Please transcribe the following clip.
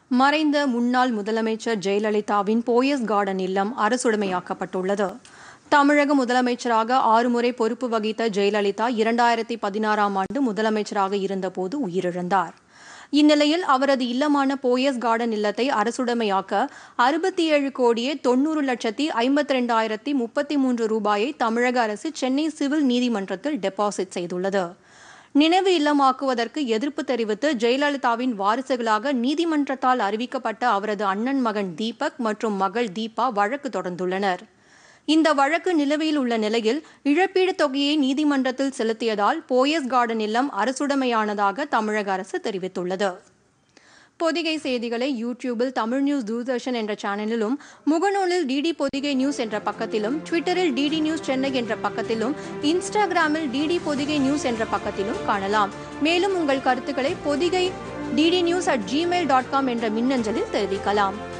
மறைந்த முன்னாள் முதலமைச்சர் ஜெயலலிதாவின் போயஸ் கார்டன் இல்லம் அரசுடைமையாக்கப்பட்டுள்ளது தமிழக முதலமைச்சராக ஆறு முறை பொறுப்பு வகித்த ஜெயலலிதா இரண்டாயிரத்தி பதினாறாம் ஆண்டு முதலமைச்சராக இருந்தபோது உயிரிழந்தார் இந்நிலையில் அவரது இல்லமான போயஸ் கார்டன் இல்லத்தை அரசுடைமையாக்க அறுபத்தி ஏழு கோடியே தொண்ணூறு லட்சத்தி ஐம்பத்தி ரெண்டாயிரத்தி முப்பத்தி மூன்று ரூபாயை தமிழக அரசு சென்னை சிவில் நீதிமன்றத்தில் டெபாசிட் செய்துள்ளது நினைவு இல்லமாக்குவதற்கு எதிர்ப்பு தெரிவித்து ஜெயலலிதாவின் வாரிசுகளாக நீதிமன்றத்தால் அறிவிக்கப்பட்ட அவரது அண்ணன் மகன் தீபக் மற்றும் மகள் தீபா வழக்கு தொடர்ந்துள்ளனர் இந்த வழக்கு நிலுவையில் உள்ள நிலையில் இழப்பீடு தொகையை நீதிமன்றத்தில் செலுத்தியதால் போயஸ் கார்டன் இல்லம் அரசுடைமையானதாக தமிழக அரசு தெரிவித்துள்ளது பொதிகை செய்திகளை யூடியூபில் தமிழ் நியூஸ் தூர்தர்ஷன் என்ற சேனலிலும் முகநூலில் டிடி பொதிகை நியூஸ் என்ற பக்கத்திலும் ட்விட்டரில் டிடி நியூஸ் சென்னை என்ற பக்கத்திலும் இன்ஸ்டாகிராமில் டிடி பொதிகை நியூஸ் என்ற பக்கத்திலும் காணலாம் மேலும் உங்கள் கருத்துக்களை Podhigai DD news at Gmail dot com என்ற மின்னஞ்சலில் தெரிவிக்கலாம்